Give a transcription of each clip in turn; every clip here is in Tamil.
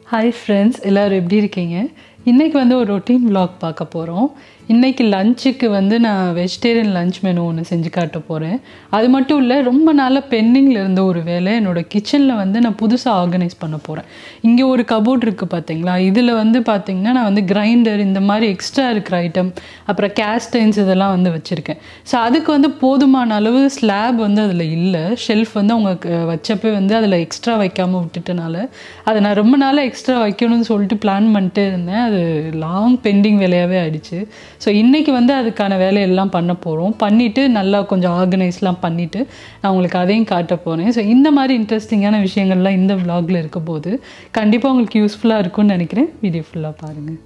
ஹாய் ஃப்ரெண்ட்ஸ் எல்லோரும் எப்படி இருக்கீங்க இன்றைக்கி வந்து ஒரு ரொட்டீன் vlog பார்க்க போகிறோம் இன்றைக்கி லஞ்சுக்கு வந்து நான் வெஜிடேரியன் லஞ்ச் மெனு ஒன்று செஞ்சு காட்ட போகிறேன் அது மட்டும் இல்லை ரொம்ப நாளாக பெண்டிங்கில் இருந்த ஒரு வேலை என்னோடய கிச்சனில் வந்து நான் புதுசாக ஆர்கனைஸ் பண்ண போகிறேன் இங்கே ஒரு கபோர்ட் இருக்குது பார்த்தீங்களா இதில் வந்து பார்த்தீங்கன்னா நான் வந்து கிரைண்டர் இந்த மாதிரி எக்ஸ்ட்ரா இருக்கிற ஐட்டம் அப்புறம் கேஸ்டைன்ஸ் இதெல்லாம் வந்து வச்சுருக்கேன் ஸோ அதுக்கு வந்து போதுமான அளவு ஸ்லாப் வந்து அதில் இல்லை ஷெல்ஃப் வந்து அவங்க க- வச்சப்போ வந்து அதில் எக்ஸ்ட்ரா வைக்காமல் விட்டுட்டனால அதை நான் ரொம்ப நாளாக எக்ஸ்ட்ரா வைக்கணும்னு சொல்லிட்டு பிளான் பண்ணிட்டே இருந்தேன் அது லாங் பெண்டிங் வேலையாகவே ஆயிடுச்சு ஸோ இன்றைக்கி வந்து அதுக்கான வேலையெல்லாம் பண்ண போகிறோம் பண்ணிவிட்டு நல்லா கொஞ்சம் ஆர்கனைஸ்லாம் பண்ணிவிட்டு நான் உங்களுக்கு அதையும் காட்ட போகிறேன் ஸோ இந்த மாதிரி இன்ட்ரெஸ்டிங்கான விஷயங்கள்லாம் இந்த vlogல இருக்க போது கண்டிப்பாக உங்களுக்கு யூஸ்ஃபுல்லாக இருக்கும்னு நினைக்கிறேன் வீடியோ ஃபுல்லாக பாருங்கள்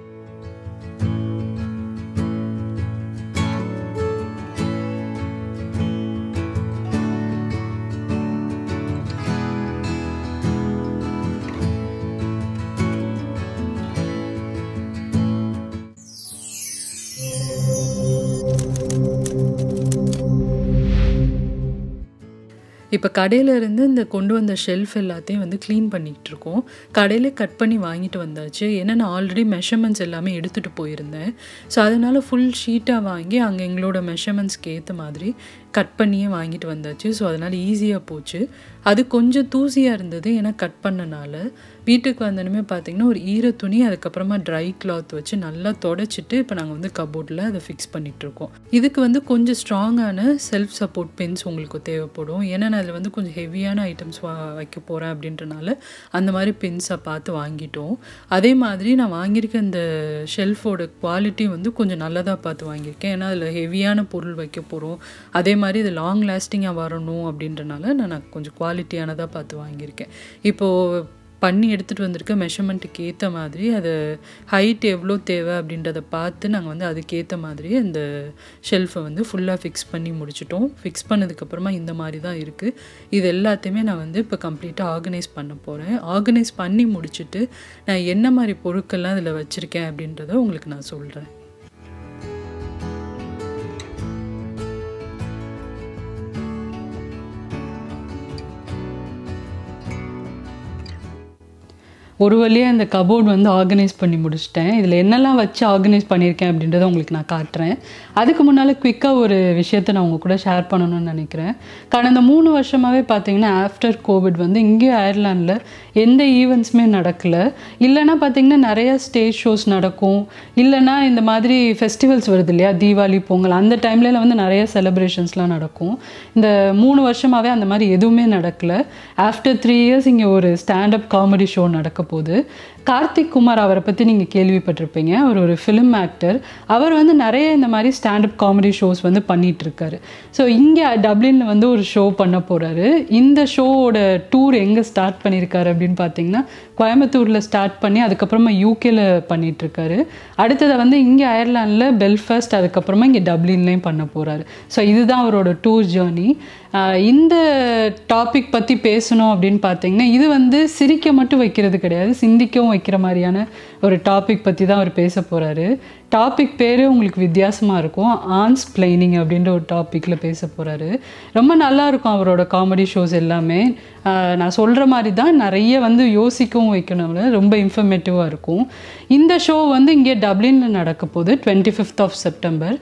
இப்போ கடையில இருந்து இந்த கொண்டு வந்த ஷெல்ஃப் எல்லாத்தையும் வந்து க்ளீன் பண்ணிகிட்டு இருக்கோம் கடையில கட் பண்ணி வாங்கிட்டு வந்தாச்சு ஏன்னா நான் ஆல்ரெடி மெஷர்மெண்ட்ஸ் எல்லாமே எடுத்துகிட்டு போயிருந்தேன் ஸோ அதனால் ஃபுல் ஷீட்டாக வாங்கி அங்கே எங்களோட மெஷர்மெண்ட்ஸ்க்கு ஏற்ற மாதிரி கட் பண்ணியே வாங்கிட்டு வந்தாச்சு ஸோ அதனால் ஈஸியாக போச்சு அது கொஞ்சம் தூசியாக இருந்தது ஏன்னா கட் பண்ணனால வீட்டுக்கு வந்தனுமே பார்த்தீங்கன்னா ஒரு ஈர துணி அதுக்கப்புறமா ட்ரை கிளாத் வச்சு நல்லா தொடச்சிட்டு இப்போ நாங்கள் வந்து கபோர்டில் அதை ஃபிக்ஸ் பண்ணிகிட்ருக்கோம் இதுக்கு வந்து கொஞ்சம் ஸ்ட்ராங்கான செல்ஃப் சப்போர்ட் பென்ஸ் உங்களுக்கு தேவைப்படும் ஏன்னா நான் அதில் வந்து கொஞ்சம் ஹெவியான ஐட்டம்ஸ் வா வைக்க போகிறேன் அப்படின்றனால அந்த மாதிரி பென்ஸை பார்த்து வாங்கிட்டோம் அதே மாதிரி நான் வாங்கியிருக்க இந்த ஷெல்ஃபோட குவாலிட்டி வந்து கொஞ்சம் நல்லதாக பார்த்து வாங்கியிருக்கேன் ஏன்னா அதில் ஹெவியான பொருள் வைக்க போகிறோம் அதே மாதிரி இது லாங் லாஸ்டிங்காக வரணும் அப்படின்றனால நான் நான் கொஞ்சம் குவாலிட்டியானதாக பார்த்து வாங்கியிருக்கேன் இப்போது பண்ணி எடுத்துகிட்டு வந்திருக்க மெஷர்மெண்ட்டுக்கு ஏற்ற மாதிரி அது ஹைட் எவ்வளோ தேவை அப்படின்றத பார்த்து நாங்கள் வந்து அதுக்கேற்ற மாதிரி அந்த ஷெல்ஃபை வந்து ஃபுல்லாக ஃபிக்ஸ் பண்ணி முடிச்சிட்டோம் ஃபிக்ஸ் பண்ணதுக்கப்புறமா இந்த மாதிரி தான் இருக்குது இது எல்லாத்தையுமே நான் வந்து இப்போ கம்ப்ளீட்டாக ஆர்கனைஸ் பண்ண போகிறேன் ஆர்கனைஸ் பண்ணி முடிச்சுட்டு நான் என்ன மாதிரி பொருட்கள்லாம் இதில் வச்சுருக்கேன் அப்படின்றத உங்களுக்கு நான் சொல்கிறேன் ஒரு வழியாக இந்த கபோர்ட் வந்து ஆர்கனைஸ் பண்ணி முடிச்சிட்டேன் இதில் என்னெல்லாம் வச்சு ஆர்கனைஸ் பண்ணியிருக்கேன் அப்படின்றத உங்களுக்கு நான் காட்டுறேன் அதுக்கு முன்னால் குயிக்காக ஒரு விஷயத்தை நான் உங்க கூட ஷேர் பண்ணணும்னு நினைக்கிறேன் கடந்த மூணு வருஷமாகவே பார்த்தீங்கன்னா ஆஃப்டர் கோவிட் வந்து இங்கே அயர்லாண்டில் எந்த ஈவெண்ட்ஸுமே நடக்கல இல்லைன்னா பார்த்தீங்கன்னா நிறைய ஸ்டேஜ் ஷோஸ் நடக்கும் இல்லைன்னா இந்த மாதிரி ஃபெஸ்டிவல்ஸ் வருது இல்லையா தீபாவளி பொங்கல் அந்த டைம்ல வந்து நிறைய செலிப்ரேஷன்ஸ்லாம் நடக்கும் இந்த மூணு வருஷமாகவே அந்த மாதிரி எதுவுமே நடக்கல ஆஃப்டர் த்ரீ இயர்ஸ் இங்கே ஒரு ஸ்டாண்டப் காமெடி ஷோ நடக்க போகுது கார்த்திக் குமார் அவரை பற்றி நீங்கள் கேள்விப்பட்டிருப்பீங்க அவர் ஒரு ஃபிலிம் ஆக்டர் அவர் வந்து நிறைய இந்த மாதிரி ஸ்டாண்டப் காமெடி ஷோஸ் வந்து பண்ணிட்டு இருக்காரு ஸோ இங்கே டப்ளினில் வந்து ஒரு ஷோ பண்ண போகிறாரு இந்த ஷோவோட டூர் எங்கே ஸ்டார்ட் பண்ணியிருக்காரு அப்படின்னு பார்த்தீங்கன்னா கோயம்புத்தூரில் ஸ்டார்ட் பண்ணி அதுக்கப்புறமா யூகேல பண்ணிட்டு இருக்காரு அடுத்ததை வந்து இங்கே அயர்லாண்டில் பெல்ஃபாஸ்ட் அதுக்கப்புறமா இங்கே டப்ளின்லேயும் பண்ண போகிறாரு ஸோ இதுதான் அவரோட டூர் ஜேர்னி இந்த டாபிக் பற்றி பேசணும் அப்படின்னு பார்த்தீங்கன்னா இது வந்து சிரிக்க மட்டும் வைக்கிறது கிடையாது சிந்திக்கவும் வைக்கிற மாதிரியான ஒரு டாபிக் பற்றி தான் அவர் பேச போகிறாரு டாபிக் பேரே உங்களுக்கு வித்தியாசமாக இருக்கும் ஆன்ஸ் பிளைனிங் அப்படின்ற ஒரு டாப்பிக்கில் பேச போகிறாரு ரொம்ப நல்லா இருக்கும் அவரோட காமெடி ஷோஸ் எல்லாமே ஆஹ் நான் சொல்கிற மாதிரி தான் நிறைய வந்து யோசிக்கவும் வைக்கணும்ல ரொம்ப இன்ஃபர்மேட்டிவாக இருக்கும் இந்த ஷோ வந்து இங்கே டப்ளினில் நடக்க போகுது டுவெண்ட்டி ஃபிஃப்த் ஆஃப் செப்டம்பர்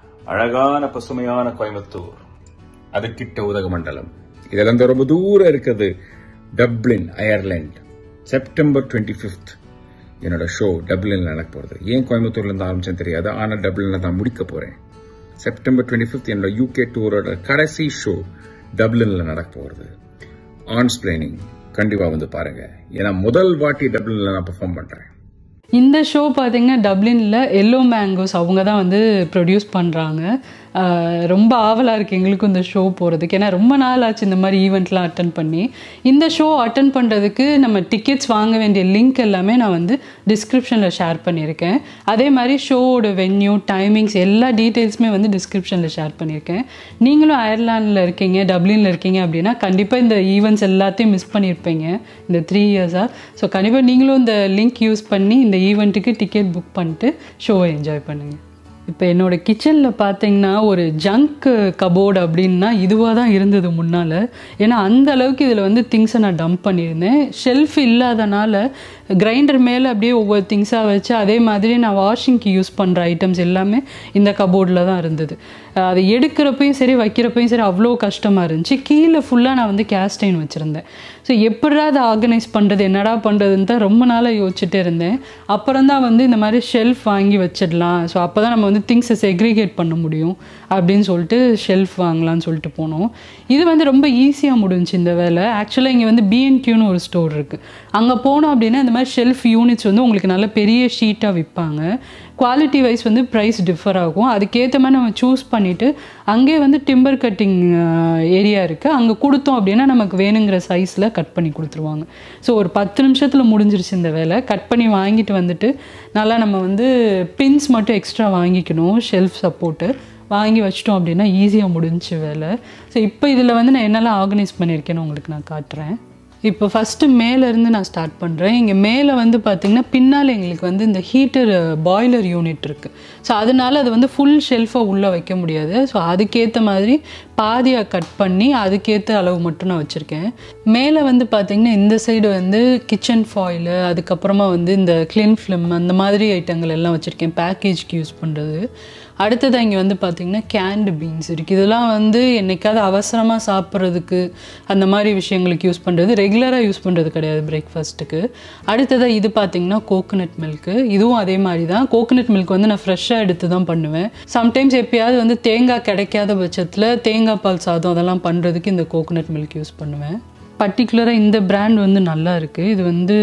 அழகான பசுமையான கோயம்புத்தூர் அதுக்கிட்ட உதகமண்டலம் இதுல இருந்து ரொம்ப தூரம் இருக்குது Dublin Ireland September twenty fifth என்னோட ஷோ டப்ளின்ல நடக்க போறது ஏன் கோயம்புத்தூர்ல இருந்து ஆரம்பிச்சேன்னு தெரியாது ஆனா டப்ளின்ல தான் முடிக்க போறேன் செப்டம்பர் டுவெண்ட்டி ஃபிஃப்த் என்னோட யூகே டூரோட கடைசி ஷோ டப்ளின்ல நடக்க போறது ஆன்ஸ் பிளேனிங் கண்டிப்பா வந்து பாருங்க ஏன்னா முதல் வாட்டி டப்ளின்ல நான் பெர்ஃபார்ம் பண்றேன் இந்த ஷோ பார்த்தீங்கன்னா டப்ளினில் எல்லோ மேங்கோஸ் அவங்க தான் வந்து ப்ரொடியூஸ் பண்ணுறாங்க ரொம்ப ஆவலாக இருக்குது எங்களுக்கும் இந்த ஷோ போகிறதுக்கு ஏன்னா ரொம்ப நாள் ஆச்சு இந்த மாதிரி ஈவெண்ட்லாம் அட்டன் பண்ணி இந்த ஷோ அட்டன் பண்ணுறதுக்கு நம்ம டிக்கெட்ஸ் வாங்க வேண்டிய லிங்க் எல்லாமே நான் வந்து டிஸ்கிரிப்ஷனில் ஷேர் பண்ணியிருக்கேன் அதே மாதிரி ஷோவோட வென்யூ டைமிங்ஸ் எல்லா டீட்டெயில்ஸுமே வந்து டிஸ்கிரிப்ஷனில் ஷேர் பண்ணியிருக்கேன் நீங்களும் அயர்லாண்டில் இருக்கீங்க டப்ளினில் இருக்கீங்க அப்படின்னா கண்டிப்பாக இந்த ஈவெண்ட்ஸ் எல்லாத்தையும் மிஸ் பண்ணியிருப்பீங்க இந்த த்ரீ இயர்ஸாக ஸோ கண்டிப்பாக நீங்களும் இந்த லிங்க் யூஸ் பண்ணி இந்த ஈவெண்ட்டுக்கு டிக்கெட் புக் பண்ணிட்டு ஷோவை என்ஜாய் பண்ணுங்கள் இப்போ என்னோட கிச்சனில் பார்த்தீங்கன்னா ஒரு ஜங்க் கபோர்டு அப்படின்னா இதுவாக தான் இருந்தது முன்னால் ஏன்னா அந்த அளவுக்கு இதில் வந்து திங்ஸை நான் டம்ப் பண்ணியிருந்தேன் ஷெல்ஃப் இல்லாதனால கிரைண்டர் மேலே அப்படியே ஒவ்வொரு திங்ஸாக வச்சு அதே மாதிரி நான் வாஷிங்க்கு யூஸ் பண்ணுற ஐட்டம்ஸ் எல்லாமே இந்த கபோர்டில் தான் இருந்தது அதை எடுக்கிறப்பையும் சரி வைக்கிறப்பையும் சரி அவ்வளோ கஷ்டமாக இருந்துச்சு கீழே ஃபுல்லாக நான் வந்து கேஸ்டைன் வச்சுருந்தேன் ஸோ எப்படா அதை ஆர்கனைஸ் பண்ணுறது என்னடா பண்ணுறதுன்னு தான் ரொம்ப நாளாக யோசிச்சுட்டே இருந்தேன் அப்புறம் தான் வந்து இந்த மாதிரி ஷெல்ஃப் வாங்கி வச்சிடலாம் ஸோ அப்போ தான் நம்ம வந்து திங்ஸை செக்ரிகேட் பண்ண முடியும் அப்படின்னு சொல்லிட்டு ஷெல்ஃப் வாங்கலாம்னு சொல்லிட்டு போனோம் இது வந்து ரொம்ப ஈஸியாக முடிஞ்சுச்சு இந்த வேலை ஆக்சுவலாக இங்கே வந்து பிஎன்கியூன்னு ஒரு ஸ்டோர் இருக்குது அங்கே போனோம் அப்படின்னா இந்த மாதிரி ஷெல்ஃப் யூனிட்ஸ் வந்து உங்களுக்கு நல்ல பெரிய ஷீட்டாக விற்பாங்க குவாலிட்டி வைஸ் வந்து ப்ரைஸ் டிஃபர் ஆகும் அதுக்கேற்ற மாதிரி நம்ம சூஸ் பண்ணிவிட்டு அங்கே வந்து டிம்பர் கட்டிங் ஏரியா இருக்குது அங்கே கொடுத்தோம் அப்படின்னா நமக்கு வேணுங்கிற சைஸில் கட் பண்ணி கொடுத்துருவாங்க ஸோ ஒரு பத்து நிமிஷத்தில் முடிஞ்சிருச்சு இந்த வேலை கட் பண்ணி வாங்கிட்டு வந்துட்டு நல்லா நம்ம வந்து பின்ஸ் மட்டும் எக்ஸ்ட்ரா வாங்கிக்கணும் ஷெல்ஃப் சப்போர்ட்டு வாங்கி வச்சிட்டோம் அப்படின்னா ஈஸியாக முடிஞ்சு வேலை ஸோ இப்போ இதில் வந்து நான் என்னெல்லாம் ஆர்கனைஸ் பண்ணியிருக்கேன்னு உங்களுக்கு நான் காட்டுறேன் இப்போ ஃபஸ்ட்டு மேலேருந்து நான் ஸ்டார்ட் பண்ணுறேன் இங்கே மேலே வந்து பார்த்திங்கன்னா பின்னால் எங்களுக்கு வந்து இந்த ஹீட்டர் பாய்லர் யூனிட் இருக்குது ஸோ அதனால அது வந்து ஃபுல் ஷெல்ஃபாக உள்ளே வைக்க முடியாது ஸோ அதுக்கேற்ற மாதிரி பாதியாக கட் பண்ணி அதுக்கேற்ற அளவு மட்டும் நான் வச்சுருக்கேன் மேலே வந்து பார்த்திங்கன்னா இந்த சைடு வந்து கிச்சன் ஃபாயிலு அதுக்கப்புறமா வந்து இந்த கிளின் ஃபிலிம் அந்த மாதிரி ஐட்டங்கள் எல்லாம் வச்சுருக்கேன் பேக்கேஜ்க்கு யூஸ் பண்ணுறது அடுத்தது இங்கே வந்து பார்த்திங்கன்னா கேண்டு பீன்ஸ் இருக்குது இதெல்லாம் வந்து என்னைக்காவது அவசரமாக சாப்பிட்றதுக்கு அந்த மாதிரி விஷயங்களுக்கு யூஸ் பண்ணுறது ரெகுலராக யூஸ் பண்ணுறது கிடையாது பிரேக்ஃபாஸ்ட்டுக்கு அடுத்ததாக இது பார்த்திங்கன்னா கோகோனட் மில்க்கு இதுவும் அதே மாதிரி தான் கோகோனட் மில்க் வந்து நான் ஃப்ரெஷ்ஷாக எடுத்து தான் பண்ணுவேன் சம்டைம்ஸ் எப்பயாவது வந்து தேங்காய் கிடைக்காத பட்சத்தில் தேங்காய் பால் சாதம் அதெல்லாம் பண்ணுறதுக்கு இந்த கோகோனட் மில்க் யூஸ் பண்ணுவேன் பர்டிகுலராக இந்த பிராண்ட் வந்து நல்லா இருக்குது இது வந்து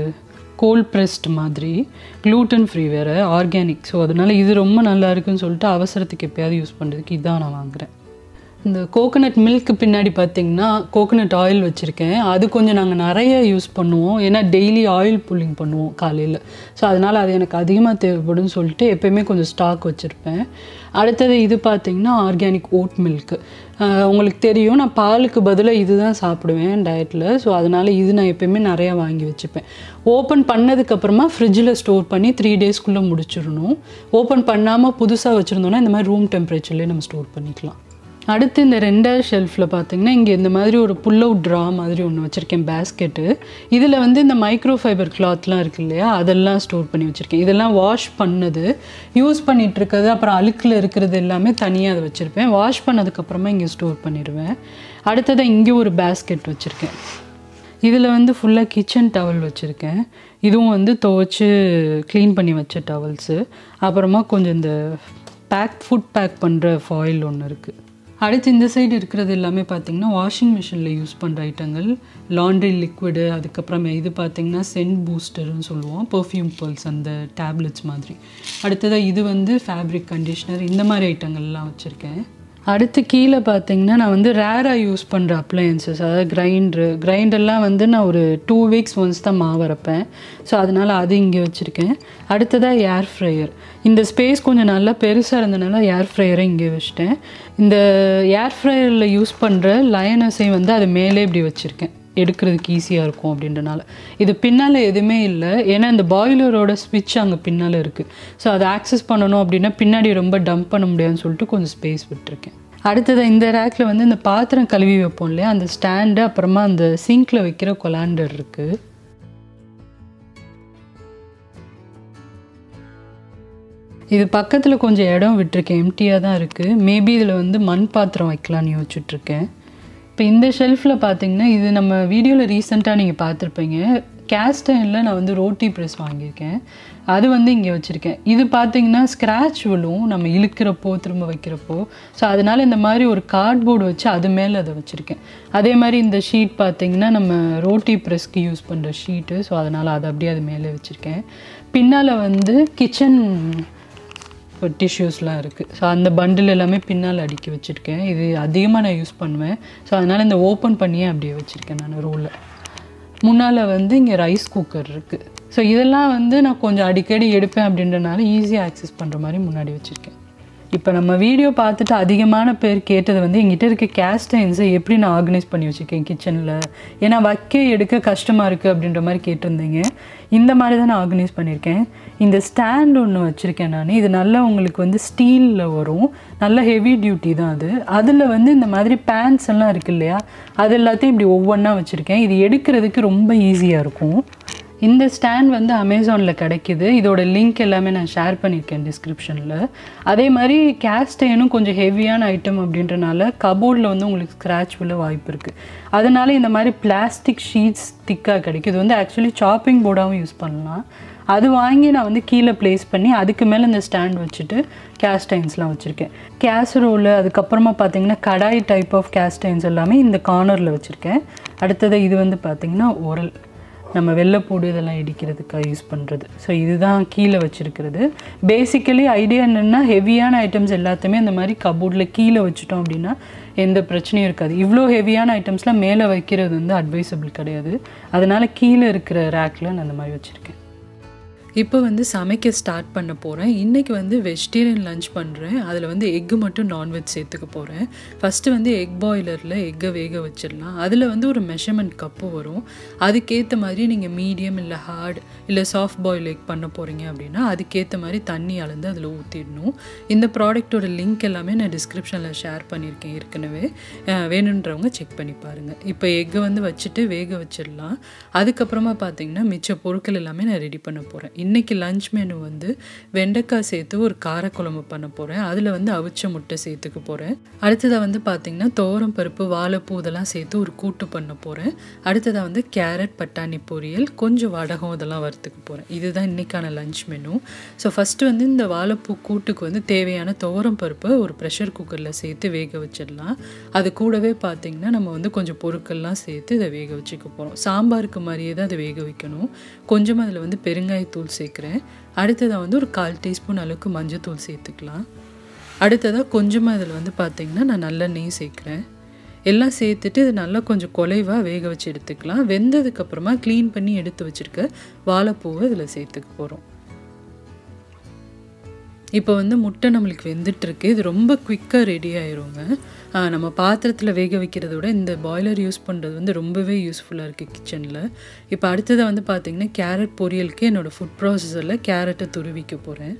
கோல்ட் ப்ரெஸ்ட் மாதிரி க்ளூட்டன் ஃப்ரீ வேறு ஆர்கானிக் ஸோ அதனால் இது ரொம்ப நல்லா இருக்குன்னு சொல்லிட்டு அவசரத்துக்கு எப்பயாவது யூஸ் பண்ணுறதுக்கு இதான் நான் வாங்குகிறேன் இந்த கோகோனட் மில்க்கு பின்னாடி பார்த்தீங்கன்னா கோகோனட் ஆயில் வச்சுருக்கேன் அது கொஞ்சம் நாங்கள் நிறைய யூஸ் பண்ணுவோம் ஏன்னா டெய்லி ஆயில் புல்லிங் பண்ணுவோம் காலையில் ஸோ அதனால் அது எனக்கு அதிகமாக தேவைப்படும்னு சொல்லிட்டு எப்போயுமே கொஞ்சம் ஸ்டாக் வச்சுருப்பேன் அடுத்தது இது பார்த்திங்கன்னா ஆர்கானிக் ஓட் மில்க்கு உங்களுக்கு தெரியும் நான் பாலுக்கு பதிலாக இது தான் சாப்பிடுவேன் டயட்டில் ஸோ அதனால் இது நான் எப்போயுமே நிறையா வாங்கி வச்சுப்பேன் ஓப்பன் பண்ணதுக்கப்புறமா ஃப்ரிட்ஜில் ஸ்டோர் பண்ணி த்ரீ டேஸ்க்குள்ளே முடிச்சிடணும் ஓப்பன் பண்ணாமல் புதுசாக வச்சுருந்தோன்னா இந்த மாதிரி ரூம் டெம்பரேச்சர்லேயே நம்ம ஸ்டோர் பண்ணிக்கலாம் அடுத்து இந்த ரெண்டாவது ஷெல்ஃபில் பார்த்தீங்கன்னா இங்கே இந்த மாதிரி ஒரு புல் அவுட் ட்ரா மாதிரி ஒன்று வச்சுருக்கேன் பேஸ்கெட்டு இதில் வந்து இந்த மைக்ரோ ஃபைபர் கிளாத்லாம் இருக்கு இல்லையா அதெல்லாம் ஸ்டோர் பண்ணி வச்சுருக்கேன் இதெல்லாம் வாஷ் பண்ணது யூஸ் பண்ணிகிட்டு இருக்கிறது அப்புறம் அழுக்கில் இருக்கிறது எல்லாமே தனியாக அதை வச்சுருப்பேன் வாஷ் பண்ணதுக்கப்புறமா இங்கே ஸ்டோர் பண்ணிடுவேன் அடுத்ததாக இங்கே ஒரு பேஸ்கெட் வச்சுருக்கேன் இதில் வந்து ஃபுல்லாக கிச்சன் டவல் வச்சுருக்கேன் இதுவும் வந்து துவைச்சி க்ளீன் பண்ணி வச்ச டவல்ஸு அப்புறமா கொஞ்சம் இந்த பேக் ஃபுட் பேக் பண்ணுற ஃபாயில் ஒன்று இருக்குது அடுத்து இந்த சைடு இருக்கிறது எல்லாமே பார்த்திங்கன்னா வாஷிங் மிஷினில் யூஸ் பண்ணுற ஐட்டங்கள் லாண்ட்ரி லிக்விடு அதுக்கப்புறமே இது பார்த்திங்கன்னா சென்ட் பூஸ்டர்னு சொல்லுவோம் பர்ஃப்யூம் பர்ல்ஸ் அந்த டேப்லெட்ஸ் மாதிரி அடுத்ததாக இது வந்து ஃபேப்ரிக் கண்டிஷ்னர் இந்த மாதிரி ஐட்டங்கள்லாம் வச்சுருக்கேன் அடுத்து கீழே பார்த்தீங்கன்னா நான் வந்து ரேராக யூஸ் பண்ணுற அப்ளையன்சஸ் அதாவது கிரைண்டரு கிரைண்டர்லாம் வந்து நான் ஒரு டூ வீக்ஸ் ஒன்ஸ் தான் மாவு அரைப்பேன் ஸோ அதனால் அது இங்கே வச்சுருக்கேன் அடுத்ததாக ஏர் ஃப்ரையர் இந்த ஸ்பேஸ் கொஞ்சம் நல்லா பெருசாக இருந்தனால ஏர் ஃப்ரையரை இங்கே வச்சுட்டேன் இந்த ஏர் ஃப்ரையரில் யூஸ் பண்ணுற லயனஸை வந்து அது மேலே இப்படி வச்சுருக்கேன் எடுக்கிறதுக்கு ஈஸியாக இருக்கும் அப்படின்றனால இது பின்னால் எதுவுமே இல்லை ஏன்னா இந்த பாய்லரோட ஸ்விட்ச் அங்கே பின்னால் இருக்குது ஸோ அதை ஆக்சஸ் பண்ணணும் அப்படின்னா பின்னாடி ரொம்ப டம்ப் பண்ண முடியாதுன்னு சொல்லிட்டு கொஞ்சம் ஸ்பேஸ் விட்டுருக்கேன் அடுத்தது இந்த ரேக்கில் வந்து இந்த பாத்திரம் கழுவி வைப்போம் இல்லையா அந்த ஸ்டாண்டு அப்புறமா அந்த சிங்க்கில் வைக்கிற கொலாண்டர் இருக்குது இது பக்கத்தில் கொஞ்சம் இடம் விட்டுருக்கேன் எம்டியாக தான் இருக்குது மேபி இதில் வந்து மண் பாத்திரம் வைக்கலான்னு யோசிச்சுட்ருக்கேன் இப்போ இந்த ஷெல்ஃபில் பார்த்தீங்கன்னா இது நம்ம வீடியோவில் ரீசெண்டாக நீங்கள் பார்த்துருப்பீங்க கேஸ்ட் அயனில் நான் வந்து ரோட்டி ப்ரெஸ் வாங்கியிருக்கேன் அது வந்து இங்கே வச்சுருக்கேன் இது பார்த்தீங்கன்னா ஸ்க்ராட்ச் விழும் நம்ம இழுக்கிறப்போ திரும்ப வைக்கிறப்போ ஸோ அதனால் இந்த மாதிரி ஒரு கார்ட்போர்டு வச்சு அது மேலே அதை வச்சுருக்கேன் அதே மாதிரி இந்த ஷீட் பார்த்தீங்கன்னா நம்ம ரோட்டி ப்ரெஸ்க்கு யூஸ் பண்ணுற ஷீட்டு ஸோ அதனால் அதை அப்படியே அது மேலே வச்சுருக்கேன் பின்னால் வந்து கிச்சன் டிஷ்யூஸ்லாம் இருக்குது ஸோ அந்த பண்டில் எல்லாமே பின்னால் அடுக்கி வச்சுருக்கேன் இது அதிகமாக நான் யூஸ் பண்ணுவேன் ஸோ அதனால் இந்த ஓப்பன் பண்ணியே அப்படியே வச்சுருக்கேன் நான் ரோலில் முன்னால் வந்து இங்கே ரைஸ் குக்கர் இருக்குது ஸோ இதெல்லாம் வந்து நான் கொஞ்சம் அடிக்கடி எடுப்பேன் அப்படின்றனால ஈஸியாக ஆக்சஸ் பண்ணுற மாதிரி முன்னாடி வச்சுருக்கேன் இப்போ நம்ம வீடியோ பார்த்துட்டு அதிகமான பேர் கேட்டது வந்து எங்கிட்ட இருக்க கேஸ்டைன்ஸை எப்படி நான் ஆர்கனைஸ் பண்ணி வச்சுருக்கேன் கிச்சனில் ஏன்னா வைக்க எடுக்க கஷ்டமாக இருக்குது அப்படின்ற மாதிரி கேட்டிருந்தீங்க இந்த மாதிரி தான் நான் ஆர்கனைஸ் பண்ணியிருக்கேன் இந்த ஸ்டாண்ட் ஒன்று வச்சுருக்கேன் நான் இது நல்லா உங்களுக்கு வந்து ஸ்டீலில் வரும் நல்ல ஹெவி டியூட்டி தான் அது அதில் வந்து இந்த மாதிரி பேண்ட்ஸ் எல்லாம் இருக்கு இல்லையா அது எல்லாத்தையும் இப்படி ஒவ்வொன்றா வச்சுருக்கேன் இது எடுக்கிறதுக்கு ரொம்ப ஈஸியாக இருக்கும் இந்த ஸ்டாண்ட் வந்து அமேசானில் கிடைக்கிது இதோட லிங்க் எல்லாமே நான் ஷேர் பண்ணியிருக்கேன் டிஸ்கிரிப்ஷனில் அதே மாதிரி கேஸ்டைனும் கொஞ்சம் ஹெவியான ஐட்டம் அப்படின்றனால கபோர்டில் வந்து உங்களுக்கு ஸ்க்ராட்ச் விழ வாய்ப்பு இருக்குது அதனால இந்த மாதிரி பிளாஸ்டிக் ஷீட்ஸ் திக்காக கிடைக்கும் இது வந்து ஆக்சுவலி சாப்பிங் போர்டாகவும் யூஸ் பண்ணலாம் அது வாங்கி நான் வந்து கீழே ப்ளேஸ் பண்ணி அதுக்கு மேலே இந்த ஸ்டாண்ட் வச்சுட்டு கேஸ்டைன்ஸ்லாம் வச்சுருக்கேன் கேசரோல் அதுக்கப்புறமா பார்த்தீங்கன்னா கடாய் டைப் ஆஃப் கேஸ்டைன்ஸ் எல்லாமே இந்த கார்னரில் வச்சுருக்கேன் அடுத்தது இது வந்து பார்த்திங்கன்னா உரல் நம்ம வெள்ளைப்பூடு இதெல்லாம் இடிக்கிறதுக்காக யூஸ் பண்ணுறது ஸோ இதுதான் கீழே வச்சுருக்கிறது பேசிக்கலி ஐடியா என்னென்னா ஹெவியான ஐட்டம்ஸ் எல்லாத்தையுமே இந்த மாதிரி கபோர்டில் கீழே வச்சுட்டோம் அப்படின்னா எந்த பிரச்சனையும் இருக்காது இவ்வளோ ஹெவியான ஐட்டம்ஸ்லாம் மேலே வைக்கிறது வந்து அட்வைசபிள் கிடையாது அதனால் கீழே இருக்கிற ரேக்கில் நான் அந்த மாதிரி வச்சுருக்கேன் இப்போ வந்து சமைக்க ஸ்டார்ட் பண்ண போகிறேன் இன்றைக்கி வந்து வெஜிடேரியன் லஞ்ச் பண்ணுறேன் அதில் வந்து எக்கு மட்டும் நான்வெஜ் சேர்த்துக்க போகிறேன் ஃபஸ்ட்டு வந்து எக் பாய்லரில் எக்கை வேக வச்சிடலாம் அதில் வந்து ஒரு மெஷர்மெண்ட் கப்பு வரும் அதுக்கேற்ற மாதிரி நீங்கள் மீடியம் இல்லை ஹார்ட் இல்லை சாஃப்ட் பாயில் எக் பண்ண போகிறீங்க அப்படின்னா அதுக்கேற்ற மாதிரி தண்ணி அளந்து அதில் ஊற்றிடணும் இந்த ப்ராடக்ட்டோட லிங்க் எல்லாமே நான் டிஸ்கிரிப்ஷனில் ஷேர் பண்ணியிருக்கேன் ஏற்கனவே அஹ் வேணுன்றவங்க செக் பண்ணி பாருங்கள் இப்போ எக்கை வந்து வச்சுட்டு வேக வச்சிடலாம் அதுக்கப்புறமா பார்த்தீங்கன்னா மிச்ச பொருட்கள் எல்லாமே நான் ரெடி பண்ண போகிறேன் இன்றைக்கி லஞ்ச் மெனு வந்து வெண்டைக்காய் சேர்த்து ஒரு காரக்குழம்பு பண்ண போகிறேன் அதில் வந்து அவிச்ச முட்டை சேர்த்துக்க போகிறேன் அடுத்ததாக வந்து பார்த்திங்கன்னா துவரம் பருப்பு வாழைப்பூ இதெல்லாம் சேர்த்து ஒரு கூட்டு பண்ண போகிறேன் அடுத்ததாக வந்து கேரட் பட்டாணி பொரியல் கொஞ்சம் வடகம் இதெல்லாம் வறுத்துக்க போகிறேன் இதுதான் இன்றைக்கான லஞ்ச் மெனு ஸோ ஃபஸ்ட்டு வந்து இந்த வாழைப்பூ கூட்டுக்கு வந்து தேவையான துவரம் பருப்பை ஒரு ப்ரெஷர் குக்கரில் சேர்த்து வேக வச்சிடலாம் அது கூடவே பார்த்திங்கன்னா நம்ம வந்து கொஞ்சம் பொருட்கள்லாம் சேர்த்து இதை வேக வச்சுக்க போகிறோம் சாம்பாருக்கு மாதிரியே தான் அதை வேக வைக்கணும் கொஞ்சமாக அதில் வந்து பெருங்காயத்தூள் சேர்க்குறேன் அடுத்ததாக வந்து ஒரு கால் டீஸ்பூன் அளவுக்கு மஞ்சத்தூள் சேர்த்துக்கலாம் அடுத்ததாக கொஞ்சமாக இதில் வந்து பார்த்திங்கன்னா நான் நல்லெண்ணெய் சேர்க்குறேன் எல்லாம் சேர்த்துட்டு இது நல்லா கொஞ்சம் குலைவாக வேக வச்சு எடுத்துக்கலாம் வெந்ததுக்கப்புறமா க்ளீன் பண்ணி எடுத்து வச்சுருக்க வாழைப்பூவை இதில் சேர்த்துக்க போகிறோம் இப்போ வந்து முட்டை நம்மளுக்கு வெந்துட்டுருக்கு இது ரொம்ப குயிக்காக ரெடி ஆயிருங்க ஆஹ் நம்ம பாத்திரத்தில் வேக வைக்கிறத விட இந்த பாய்லர் யூஸ் பண்ணுறது வந்து ரொம்பவே யூஸ்ஃபுல்லாக இருக்குது கிச்சனில் இப்போ அடுத்ததாக வந்து பார்த்திங்கன்னா கேரட் பொரியலுக்கு என்னோடய ஃபுட் ப்ராசஸரில் கேரட்டை துருவிக்க போகிறேன்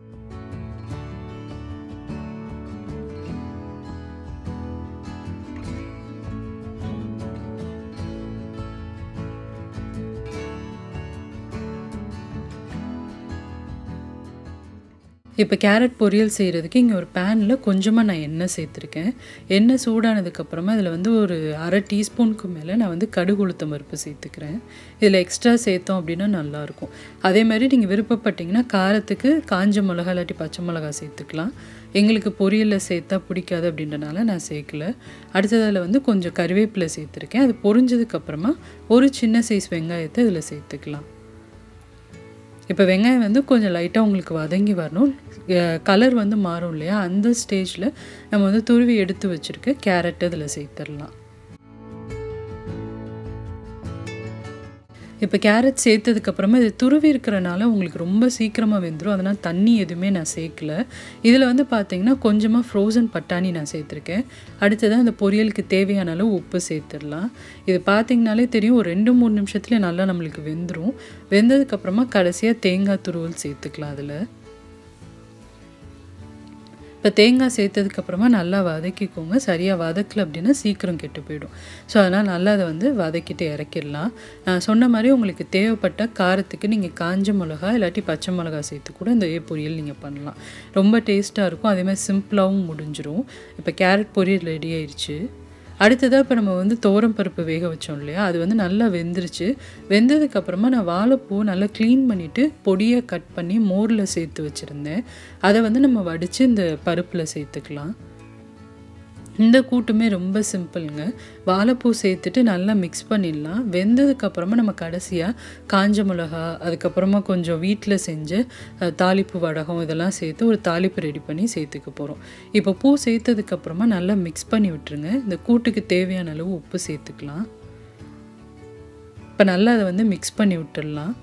இப்போ கேரட் பொரியல் செய்கிறதுக்கு இங்கே ஒரு பேனில் கொஞ்சமாக நான் எண்ணெய் சேர்த்துருக்கேன் எண்ணெய் சூடானதுக்கப்புறமா இதில் வந்து ஒரு அரை டீஸ்பூனுக்கு மேலே நான் வந்து கடுகு உளுத்தம் பருப்பு சேர்த்துக்கிறேன் இதில் எக்ஸ்ட்ரா சேர்த்தோம் அப்படின்னா நல்லாயிருக்கும் அதே மாதிரி நீங்கள் விருப்பப்பட்டீங்கன்னா காரத்துக்கு காஞ்ச மிளகா இல்லாட்டி பச்சை மிளகா சேர்த்துக்கலாம் எங்களுக்கு பொரியலில் சேர்த்தா பிடிக்காது அப்படின்றனால நான் சேர்க்கல அடுத்ததில் வந்து கொஞ்சம் கருவேப்பிலை சேர்த்துருக்கேன் அது பொரிஞ்சதுக்கப்புறமா ஒரு சின்ன சைஸ் வெங்காயத்தை இதில் சேர்த்துக்கலாம் இப்போ வெங்காயம் வந்து கொஞ்சம் லைட்டாக உங்களுக்கு வதங்கி வரணும் கலர் வந்து மாறும் இல்லையா அந்த ஸ்டேஜில் நம்ம வந்து துருவி எடுத்து வச்சுருக்க கேரட் இதில் சேர்த்துடலாம் இப்போ கேரட் சேர்த்ததுக்கப்புறமா இது துருவி இருக்கிறனால உங்களுக்கு ரொம்ப சீக்கிரமாக வெந்துடும் அதனால் தண்ணி எதுவுமே நான் சேர்க்கல இதில் வந்து பார்த்தீங்கன்னா கொஞ்சமாக ஃப்ரோசன் பட்டாணி நான் சேர்த்துருக்கேன் அடுத்ததான் இந்த பொரியலுக்கு தேவையான அளவு உப்பு சேர்த்துடலாம் இது பார்த்தீங்கனாலே தெரியும் ஒரு ரெண்டு மூணு நிமிஷத்துல நல்லா நம்மளுக்கு வெந்துடும் வெந்ததுக்கப்புறமா கடைசியாக தேங்காய் துருவல் சேர்த்துக்கலாம் அதில் இப்போ தேங்காய் சேர்த்ததுக்கப்புறமா நல்லா வதக்கிக்கோங்க சரியாக வதக்கல அப்படின்னா சீக்கிரம் கெட்டு போயிடும் ஸோ அதனால் நல்லா அதை வந்து வதக்கிட்டு இறக்கிடலாம் நான் சொன்ன மாதிரி உங்களுக்கு தேவைப்பட்ட காரத்துக்கு நீங்கள் காஞ்ச மிளகா இல்லாட்டி பச்சை மிளகா சேர்த்து கூட இந்த பொரியல் நீங்கள் பண்ணலாம் ரொம்ப டேஸ்ட்டாக இருக்கும் அதே மாதிரி சிம்பிளாகவும் முடிஞ்சிரும் இப்போ கேரட் பொரியல் ரெடி ஆயிடுச்சு அடுத்ததாக இப்போ நம்ம வந்து தோரம் பருப்பு வேக வச்சோம் இல்லையா அது வந்து நல்லா வெந்துருச்சு வெந்ததுக்கப்புறமா நான் வாழைப்பூ நல்லா க்ளீன் பண்ணிவிட்டு பொடியாக கட் பண்ணி மோரில் சேர்த்து வச்சுருந்தேன் அதை வந்து நம்ம வடித்து இந்த பருப்பில் சேர்த்துக்கலாம் இந்த கூட்டுமே ரொம்ப சிம்பிளுங்க வாழைப்பூ சேர்த்துட்டு நல்லா மிக்ஸ் பண்ணிடலாம் வெந்ததுக்கப்புறமா நம்ம கடைசியாக காஞ்ச மிளகா அதுக்கப்புறமா கொஞ்சம் வீட்டில் செஞ்ச அஹ், தாளிப்பு வடகம் இதெல்லாம் சேர்த்து ஒரு தாளிப்பு ரெடி பண்ணி சேர்த்துக்க போகிறோம் இப்போ பூ சேர்த்ததுக்கப்புறமா நல்லா மிக்ஸ் பண்ணி விட்டுருங்க இந்த கூட்டுக்கு தேவையான அளவு உப்பு சேர்த்துக்கலாம் இப்போ நல்லா அதை வந்து மிக்ஸ் பண்ணி விட்டுடலாம்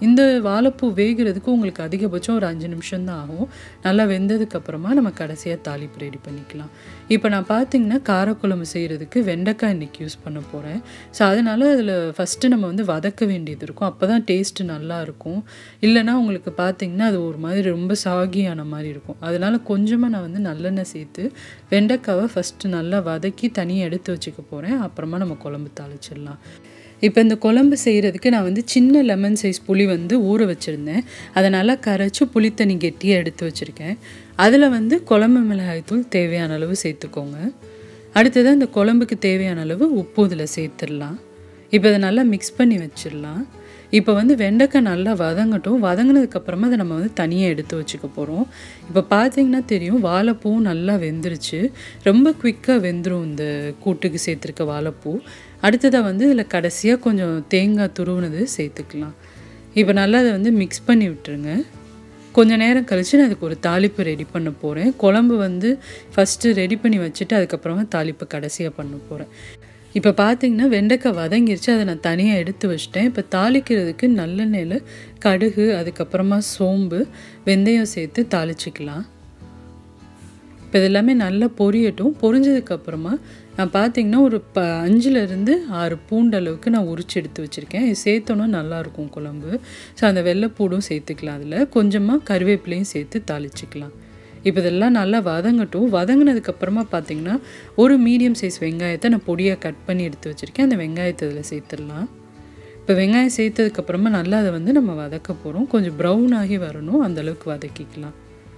இந்த வாழைப்பூ வேகிறதுக்கு உங்களுக்கு அதிகபட்சம் ஒரு அஞ்சு நிமிஷம் தான் ஆகும் நல்லா வெந்ததுக்கப்புறமா நம்ம கடைசியாக தாளிப்பு ரெடி பண்ணிக்கலாம் இப்போ நான் பார்த்தீங்கன்னா காரக்குழம்பு செய்கிறதுக்கு வெண்டைக்காய் இன்றைக்கி யூஸ் பண்ண போகிறேன் ஸோ அதனால் அதில் ஃபஸ்ட்டு நம்ம வந்து வதக்க வேண்டியது இருக்கும் அப்போ தான் டேஸ்ட்டு நல்லா இருக்கும் இல்லைன்னா உங்களுக்கு பார்த்தீங்கன்னா அது ஒரு மாதிரி ரொம்ப சாகியான மாதிரி இருக்கும் அதனால் கொஞ்சமாக நான் வந்து நல்லெண்ணெய் சேர்த்து வெண்டைக்காவை ஃபஸ்ட்டு நல்லா வதக்கி தனியாக எடுத்து வச்சுக்க போகிறேன் அப்புறமா நம்ம குழம்பு தாளிச்சிடலாம் இப்போ இந்த குழம்பு செய்கிறதுக்கு நான் வந்து சின்ன லெமன் சைஸ் புளி வந்து ஊற வச்சுருந்தேன் அதை நல்லா கரைச்சி புளித்தண்ணி கெட்டியாக எடுத்து வச்சுருக்கேன் அதில் வந்து குழம்பு மிளகாய்த்தூள் தேவையான அளவு சேர்த்துக்கோங்க அடுத்தது அந்த குழம்புக்கு தேவையான அளவு உப்பு இதில் சேர்த்துடலாம் இப்போ இதை நல்லா மிக்ஸ் பண்ணி வச்சிடலாம் இப்போ வந்து வெண்டைக்காய் நல்லா வதங்கட்டும் வதங்கினதுக்கப்புறமா அதை நம்ம வந்து தனியாக எடுத்து வச்சுக்க போகிறோம் இப்போ பார்த்தீங்கன்னா தெரியும் வாழைப்பூவும் நல்லா வெந்துருச்சு ரொம்ப குவிக்காக வெந்துடும் இந்த கூட்டுக்கு சேர்த்துருக்க வாழைப்பூ அடுத்ததாக வந்து இதில் கடைசியாக கொஞ்சம் தேங்காய் துருவுனது சேர்த்துக்கலாம் இப்போ நல்லா அதை வந்து மிக்ஸ் பண்ணி விட்டுருங்க கொஞ்ச நேரம் கழித்து நான் அதுக்கு ஒரு தாளிப்பு ரெடி பண்ண போகிறேன் குழம்பு வந்து ஃபஸ்ட்டு ரெடி பண்ணி வச்சுட்டு அதுக்கப்புறமா தாளிப்பு கடைசியாக பண்ண போகிறேன் இப்போ பார்த்தீங்கன்னா வெண்டைக்காய் வதங்கிருச்சு அதை நான் தனியாக எடுத்து வச்சிட்டேன் இப்போ தாளிக்கிறதுக்கு நல்லெண்ணெயில் கடுகு அதுக்கப்புறமா சோம்பு வெந்தயம் சேர்த்து தாளிச்சிக்கலாம் இப்போ இது எல்லாமே நல்லா பொரியட்டும் பொரிஞ்சதுக்கப்புறமா நான் பார்த்தீங்கன்னா ஒரு ப அஞ்சுலேருந்து ஆறு பூண்டு அளவுக்கு நான் உரிச்சு எடுத்து வச்சுருக்கேன் இது சேர்த்தோன்னா நல்லாயிருக்கும் குழம்பு ஸோ அந்த வெள்ளைப்பூடும் சேர்த்துக்கலாம் அதில் கொஞ்சமாக கருவேப்பிலையும் சேர்த்து தாளிச்சிக்கலாம் இப்போ இதெல்லாம் நல்லா வதங்கட்டும் வதங்கினதுக்கப்புறமா பார்த்தீங்கன்னா ஒரு மீடியம் சைஸ் வெங்காயத்தை நான் பொடியாக கட் பண்ணி எடுத்து வச்சுருக்கேன் அந்த வெங்காயத்தை இதில் சேர்த்துடலாம் இப்போ வெங்காயம் சேர்த்ததுக்கப்புறமா நல்லா அதை வந்து நம்ம வதக்க போகிறோம் கொஞ்சம் ப்ரௌன் ஆகி வரணும் அந்தளவுக்கு வதக்கிக்கலாம்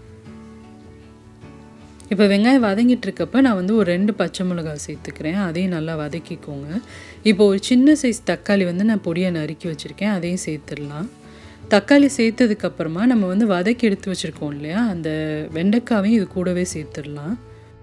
இப்போ வெங்காயம் வதங்கிட்டு இருக்கப்ப நான் வந்து ஒரு ரெண்டு பச்சை மிளகாய் சேர்த்துக்கிறேன் அதையும் நல்லா வதக்கிக்கோங்க இப்போ ஒரு சின்ன சைஸ் தக்காளி வந்து நான் பொடியாக நறுக்கி வச்சுருக்கேன் அதையும் சேர்த்துடலாம் தக்காளி சேர்த்ததுக்கப்புறமா நம்ம வந்து வதக்கி எடுத்து வச்சுருக்கோம் இல்லையா அந்த வெண்டைக்காவையும் இது கூடவே சேர்த்துடலாம்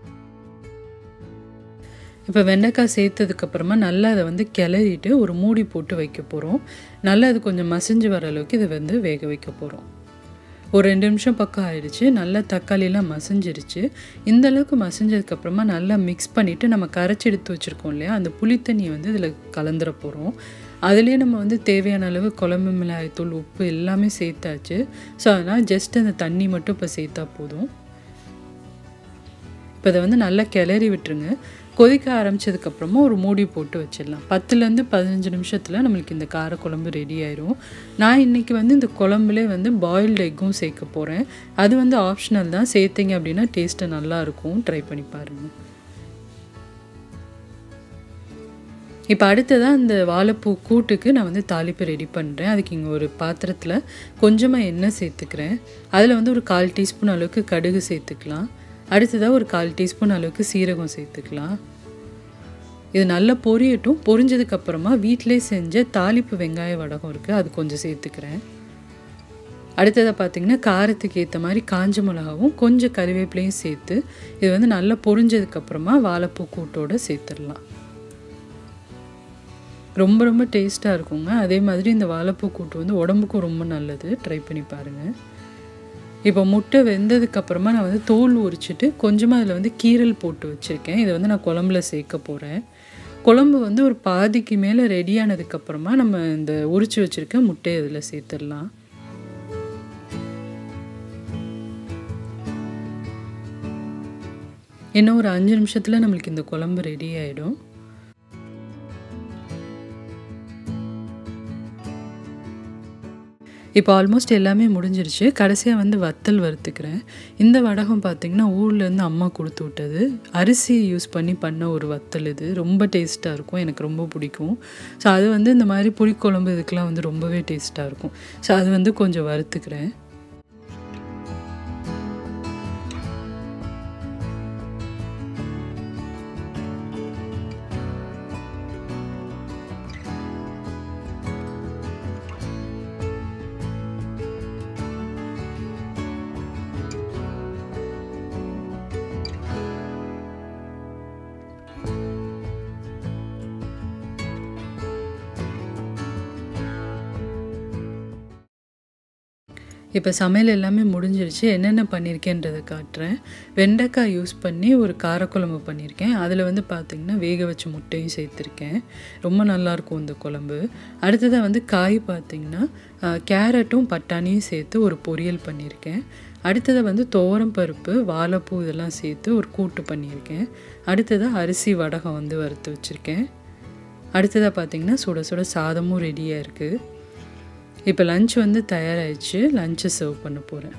இப்போ வெண்டைக்காய் சேர்த்ததுக்கப்புறமா நல்லா அதை வந்து கிளறிட்டு ஒரு மூடி போட்டு வைக்க போகிறோம் நல்லா அது கொஞ்சம் மசிஞ்சு வர அளவுக்கு இதை வந்து வேக வைக்க போகிறோம் ஒரு ரெண்டு நிமிஷம் பக்கம் ஆயிடுச்சு நல்லா தக்காளியெல்லாம் மசிஞ்சிருச்சு இந்த அளவுக்கு மசிஞ்சதுக்கப்புறமா நல்லா மிக்ஸ் பண்ணிவிட்டு நம்ம கரைச்சி எடுத்து வச்சுருக்கோம் இல்லையா அந்த புளித்தண்ணியை வந்து இதில் கலந்துட போகிறோம் அதுலேயே நம்ம வந்து தேவையான அளவு குழம்பு மிளகாய்த்தூள் உப்பு எல்லாமே சேர்த்தாச்சு ஸோ அதனால் ஜஸ்ட் அந்த தண்ணி மட்டும் இப்போ சேர்த்தா போதும் இப்போ இதை வந்து நல்லா கிளறி விட்டுருங்க கொதிக்க ஆரம்பித்ததுக்கப்புறமா ஒரு மூடி போட்டு வச்சிடலாம் பத்துலேருந்து பதினஞ்சு நிமிஷத்தில் நம்மளுக்கு இந்த காரக்குழம்பு ரெடி ஆயிரும் நான் இன்றைக்கி வந்து இந்த குழம்புலே வந்து பாயில்டு எக்கும் சேர்க்க போகிறேன் அது வந்து ஆப்ஷனல் தான் சேர்த்திங்க அப்படின்னா டேஸ்ட்டு நல்லாயிருக்கும் ட்ரை பண்ணி பாருங்கள் இப்போ அடுத்ததாக அந்த வாழைப்பூ கூட்டுக்கு நான் வந்து தாளிப்பு ரெடி பண்ணுறேன் அதுக்கு இங்கே ஒரு பாத்திரத்தில் கொஞ்சமாக எண்ணெய் சேர்த்துக்கிறேன் அதில் வந்து ஒரு கால் டீஸ்பூன் அளவுக்கு கடுகு சேர்த்துக்கலாம் அடுத்ததாக ஒரு கால் டீஸ்பூன் அளவுக்கு சீரகம் சேர்த்துக்கலாம் இது நல்லா பொரியட்டும் பொரிஞ்சதுக்கப்புறமா வீட்டிலே செஞ்ச தாளிப்பு வெங்காய வடகம் இருக்குது அது கொஞ்சம் சேர்த்துக்கிறேன் அடுத்ததாக பார்த்தீங்கன்னா காரத்துக்கு ஏற்ற மாதிரி காஞ்ச மிளகாவும் கொஞ்சம் கறிவேப்பிலையும் சேர்த்து இது வந்து நல்லா பொரிஞ்சதுக்கப்புறமா வாழைப்பூ கூட்டோடு சேர்த்துடலாம் ரொம்ப ரொம்ப டேஸ்ட்டாக இருக்குங்க அதே மாதிரி இந்த வாழைப்பூ கூட்டு வந்து உடம்புக்கும் ரொம்ப நல்லது ட்ரை பண்ணி பாருங்கள் இப்போ முட்டை வெந்ததுக்கப்புறமா நான் வந்து தோல் உரிச்சிட்டு கொஞ்சமாக அதில் வந்து கீரல் போட்டு வச்சுருக்கேன் இதை வந்து நான் குழம்புல சேர்க்க போகிறேன் குழம்பு வந்து ஒரு பாதிக்கு மேலே ரெடி ஆனதுக்கப்புறமா நம்ம இந்த உரிச்சு வச்சுருக்க முட்டையை இதில் சேர்த்துடலாம் இன்னும் ஒரு அஞ்சு நிமிஷத்தில் நம்மளுக்கு இந்த குழம்பு ரெடி ஆகிடும் இப்போ ஆல்மோஸ்ட் எல்லாமே முடிஞ்சிருச்சு கடைசியாக வந்து வத்தல் வறுத்துக்கிறேன் இந்த வடகம் பார்த்திங்கன்னா ஊர்லேருந்து அம்மா கொடுத்து விட்டது அரிசி யூஸ் பண்ணி பண்ண ஒரு வத்தல் இது ரொம்ப டேஸ்ட்டாக இருக்கும் எனக்கு ரொம்ப பிடிக்கும் ஸோ அது வந்து இந்த மாதிரி புளிக்குழம்பு இதுக்கெலாம் வந்து ரொம்பவே டேஸ்ட்டாக இருக்கும் ஸோ அது வந்து கொஞ்சம் வறுத்துக்கிறேன் இப்போ சமையல் எல்லாமே முடிஞ்சிருச்சு என்னென்ன பண்ணியிருக்கேன்றதை காட்டுறேன் வெண்டைக்காய் யூஸ் பண்ணி ஒரு காரக்குழம்பு பண்ணியிருக்கேன் அதில் வந்து பார்த்திங்கன்னா வேக வச்ச முட்டையும் சேர்த்துருக்கேன் ரொம்ப நல்லாயிருக்கும் இந்த குழம்பு அடுத்ததாக வந்து காய் பார்த்திங்கன்னா அஹ், கேரட்டும் பட்டாணியும் சேர்த்து ஒரு பொரியல் பண்ணியிருக்கேன் அடுத்ததாக வந்து துவரம் பருப்பு வாழைப்பூ இதெல்லாம் சேர்த்து ஒரு கூட்டு பண்ணியிருக்கேன் அடுத்ததாக அரிசி வடகம் வந்து வறுத்து வச்சுருக்கேன் அடுத்ததாக பார்த்தீங்கன்னா சுட சுட சாதமும் ரெடியாக இருக்குது இப்போ லஞ்ச் வந்து தயாராகிடுச்சு லஞ்சை சர்வ் பண்ண போகிறேன்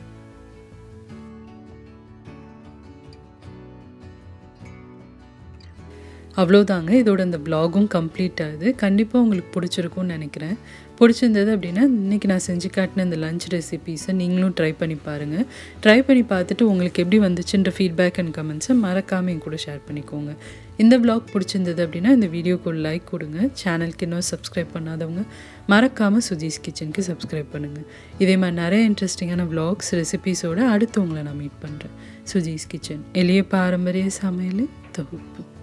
அவ்வளோதாங்க இதோட இந்த ப்ளாகும் கம்ப்ளீட் ஆகுது கண்டிப்பாக உங்களுக்கு பிடிச்சிருக்கும்னு நினைக்கிறேன் பிடிச்சிருந்தது அப்படின்னா இன்றைக்கி நான் செஞ்சு காட்டின இந்த லஞ்ச் ரெசிபீஸை நீங்களும் ட்ரை பண்ணி பாருங்கள் ட்ரை பண்ணி பார்த்துட்டு உங்களுக்கு எப்படி வந்துச்சுன்ற ஃபீட்பேக் அண்ட் கமெண்ட்ஸை மறக்காமல் என் கூட ஷேர் பண்ணிக்கோங்க இந்த ப்ளாக் பிடிச்சிருந்தது அப்படின்னா இந்த வீடியோக்கு ஒரு லைக் கொடுங்க சேனலுக்கு இன்னும் சப்ஸ்கிரைப் பண்ணாதவங்க மறக்காமல் சுஜீஸ் கிச்சனுக்கு சப்ஸ்கிரைப் பண்ணுங்கள் இதே மாதிரி நிறைய இன்ட்ரெஸ்டிங்கான வ்ளாக்ஸ் ரெசிபீஸோடு அடுத்து உங்களை நான் மீட் பண்ணுறேன் சுஜீஸ் கிச்சன் எளிய பாரம்பரிய சமையல் தொகுப்பு